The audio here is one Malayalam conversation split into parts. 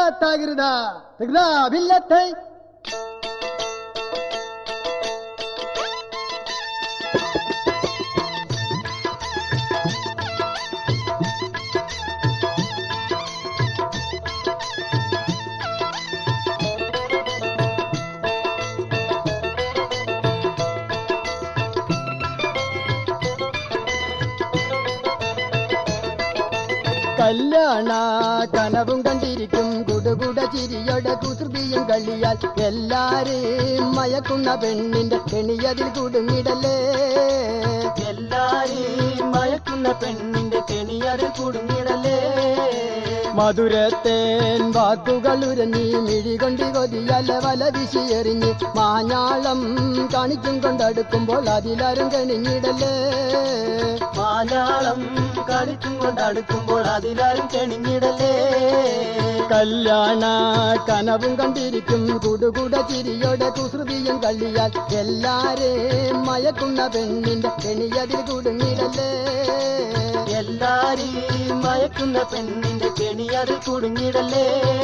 ತಾಗಿರದ ತೆಗ್ದ ಬಿಲ್ಲತ್ತೈ കല്യാണ കനവും കണ്ടിരിക്കും കുടുകുട ചിരിയുടെ കുസൃതിയും കളിയാൽ എല്ലാരെയും മയക്കുന്ന പെണ്ണിന്റെ കെണിയതിൽ കുടുങ്ങിടലേ എല്ലാരെയും മയക്കുന്ന പെണ്ണിന്റെ കെണിയതിൽ കുടുങ്ങിടലേ മധുരത്തേൻ വാക്കുകൾ ഉരഞ്ഞി മിഴികൊണ്ടി കൊതിയല വല വിശിയെറിഞ്ഞ് മാഞ്ഞാളം കാണിച്ചും കൊണ്ടടുക്കുമ്പോൾ അതിലാരും കെണിഞ്ഞിടലേ മാലാളം കളിച്ചും കൊണ്ടടുക്കുമ്പോൾ അതിലാരും കെണിഞ്ഞിടലേ കല്യാണ കനവും കണ്ടിരിക്കും കുടുകുട ചിരിയോടെ കുസൃതിയും കളിയാൽ എല്ലാരെയും മയക്കുന്ന പെണ്ണിന്റെ കെണിയതിൽ കുടുങ്ങിടലേ എല്ലാരെയും മയക്കുന്ന പെണ്ണിന്റെ കെണിയതിൽ കുടുങ്ങിടലേ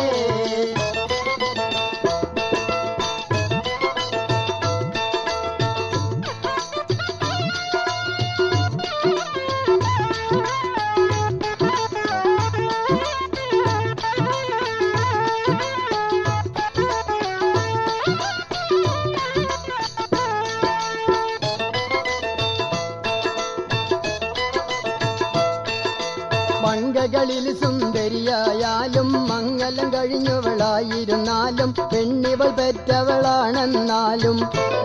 മങ്കകളിൽ സുന്ദരിയായാലും മംഗലം കഴിഞ്ഞവളായിരുന്നാലും പെണ്ണിവൾ പെറ്റവളാണെന്നാലും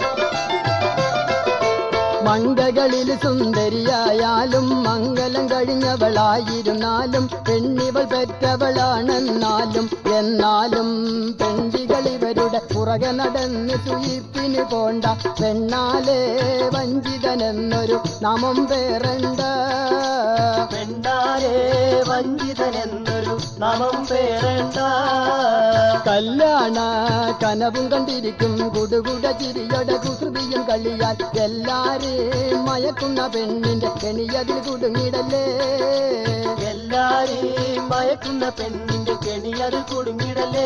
മങ്കകളിൽ സുന്ദരിയായാലും മംഗലം കഴിഞ്ഞവളായിരുന്നാലും പെണ്ണിവൾ പെറ്റവളാണെന്നാലും എന്നാലും പെൺതികൾ ഇവരുടെ പുറകെ നടന്ന് സുയിപ്പിന് പോണ്ട പെണ്ണാലേ വഞ്ചിതനെന്നൊരു നാമം പേരണ്ട പെണ്ണാരെ വഞ്ചിതനെന്നൊരു നാമം പേരണ്ട കല്യാണ കനവും കണ്ടിരിക്കും കുടുകുട ചിരിയുടെ കുസൃതിയും കളിയാൽ എല്ലാരെയും മയക്കുന്ന പെണ്ണിന്റെ കെണിയതിൽ കുടുങ്ങിടലേ എല്ലാരെയും മയക്കുന്ന പെണ്ണിന്റെ കെണിയതിൽ കുടുങ്ങിടലേ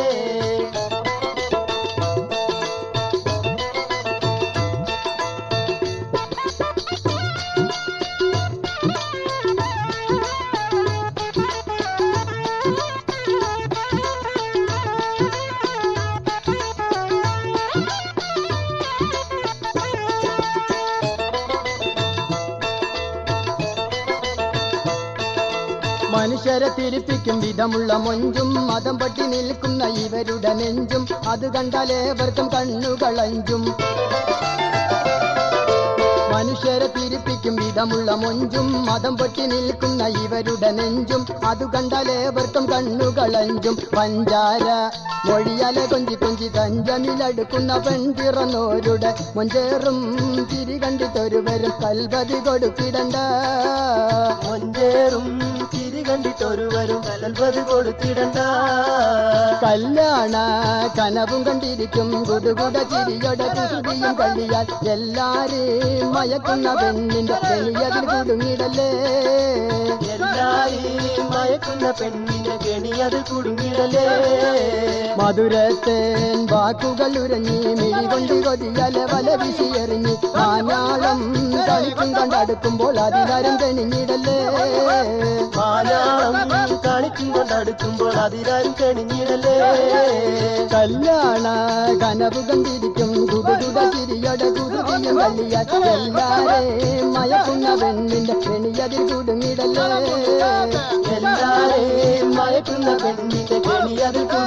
മനുഷ്യരെ തിരിപ്പിക്കും വിധമുള്ള മൊഞ്ചും മതം പട്ടി നിൽക്കുന്ന ഇവരുടെ നെഞ്ചും അത് കണ്ടാലേവർക്കും കണ്ണുകളഞ്ചും മനുഷ്യരെ തിരിപ്പിക്കും വിധമുള്ള മൊഞ്ചും മതം പൊട്ടി നിൽക്കുന്ന ഇവരുടെ നെഞ്ചും അത് കണ്ടാലേവർക്കും കണ്ണുകളഞ്ചും പഞ്ചാര മൊഴിയല കൊഞ്ചി കൊഞ്ചി തഞ്ചമിലടുക്കുന്ന പെൺപിറന്നോരുടെ മൊഞ്ചേറും തിരി കണ്ടിട്ടൊരുവരും കൽപതി കൊടുത്തിടണ്ട മൊഞ്ചേറും ചിരി കണ്ടിട്ടൊരുവരും കലൽപത് കൊടുത്തിടണ്ട കല്യാണ കനവും കണ്ടിരിക്കും കുടുകുട ചിരിയുടെ കുസൃതിയും കളിയാൽ എല്ലാരെയും മയക്കുന്ന പെണ്ണിന്റെ കെണിയതിൽ കുടുങ്ങിടലേ എല്ലാരെയും മയക്കുന്ന പെണ്ണിന്റെ കെണിയതിൽ കുടുങ്ങിടലേ മധുരത്തേൻ വാക്കുകൾ ഉരഞ്ഞി മിഴികൊണ്ട് കൊതിയല വല വിശിയെറിഞ്ഞി മാനാളം കളിക്കും കണ്ടടുക്കുമ്പോൾ അതിനാരം കെണിഞ്ഞിടലേ മാലാളം കാണിച്ചും കൊണ്ടടുക്കുമ്പോൾ അതിലാരും കെണിഞ്ഞിടലേ കല്യാണ കനവ് കണ്ടിരിക്കും കുടുകുട ചിരിയുടെ കുരുതിയും കളിയാൽ എല്ലാരെയും മയക്കുന്ന പെണ്ണിന്റെ കെണിയതിൽ കുടുങ്ങിടലേ എല്ലാരെയും മയക്കുന്ന പെണ്ണിന്റെ കെണിയതിൽ